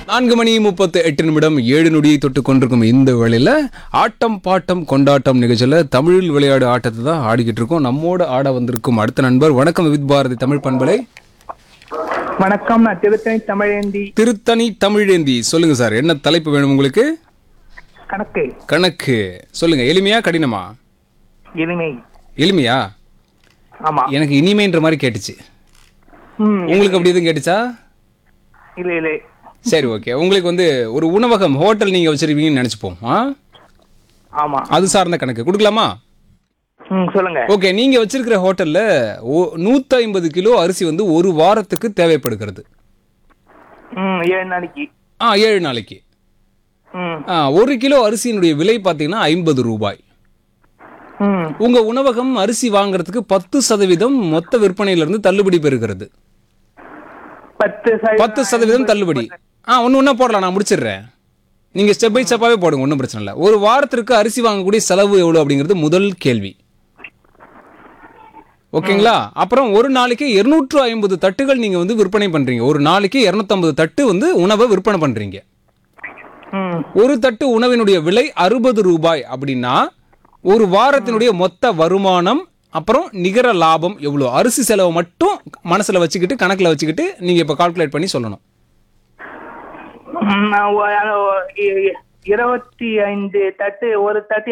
நான்கு மணி முப்பத்து எட்டு நிமிடம் ஏழு நொடியை தொட்டு கொண்டிருக்கும் இந்த வேளையில ஆட்டம் பாட்டம் கொண்டாட்டம் நிகழ்ச்சியில் தமிழில் விளையாடு ஆட்டத்தை தான் ஆடிக்கிட்டு இருக்கோம் நம்மோட ஆட வந்திருக்கும் அடுத்த நண்பர் வணக்கம் வித் பாரதி தமிழ் பண்பலை வணக்கம் நான் திருத்தணி தமிழேந்தி திருத்தணி தமிழேந்தி சொல்லுங்க சார் என்ன தலைப்பு வேணும் உங்களுக்கு கணக்கு கணக்கு சொல்லுங்க எளிமையா கடினமா எளிமை எளிமையா ஆமா எனக்கு இனிமைன்ற மாதிரி கேட்டுச்சு ம் உங்களுக்கு அப்படி எதுவும் கேட்டுச்சா இல்ல இல்ல சரி ஓகே உங்களுக்கு வந்து ஒரு உணவகம் ஹோட்டல் நீங்க வச்சிருப்பீங்கன்னு நினைச்சுப்போம் ஆ ஆமா அது சார்ந்த கணக்கு கொடுக்கலாமா ம் சொல்லுங்க ஓகே நீங்க வச்சிருக்கிற ஹோட்டல்ல நூத்தி ஐம்பது கிலோ அரிசி வந்து ஒரு வாரத்துக்கு தேவைப்படுகிறது ம் ஏழு நாளைக்கு ஆ ஏழு நாளைக்கு ம் ஆ ஒரு கிலோ அரிசியினுடைய விலை பார்த்தீங்கன்னா ஐம்பது ரூபாய் ம் உங்க உணவகம் அரிசி வாங்குறதுக்கு பத்து சதவீதம் மொத்த விற்பனையிலிருந்து தள்ளுபடி பெறுகிறது பத்து சதவீதம் பத்து சதவீதம் தள்ளுபடி ஆ ஒன்று ஒன்றா போடலாம் நான் முடிச்சிடுறேன் நீங்க ஸ்டெப் பை ஸ்டெப்பாவே போடுங்க ஒன்றும் பிரச்சனை இல்லை ஒரு வாரத்திற்கு அரிசி வாங்கக்கூடிய செலவு எவ்வளோ அப்படிங்கிறது முதல் கேள்வி ஓகேங்களா அப்புறம் ஒரு நாளைக்கு இருநூற்று ஐம்பது தட்டுகள் நீங்க வந்து விற்பனை பண்றீங்க ஒரு நாளைக்கு இருநூத்தம்பது தட்டு வந்து உணவை விற்பனை பண்றீங்க ம் ஒரு தட்டு உணவினுடைய விலை அறுபது ரூபாய் அப்படின்னா ஒரு வாரத்தினுடைய மொத்த வருமானம் அப்புறம் நிகர லாபம் எவ்வளோ அரிசி செலவு மட்டும் மனசுல வச்சுக்கிட்டு கணக்குல வச்சுக்கிட்டு நீங்க இப்ப கால்குலேட் பண்ணி சொல்லணும் ம், நான் ஒ- அ- ஒ- இ- இருபத்தி ஐந்து தட்டு ஒரு தட்டு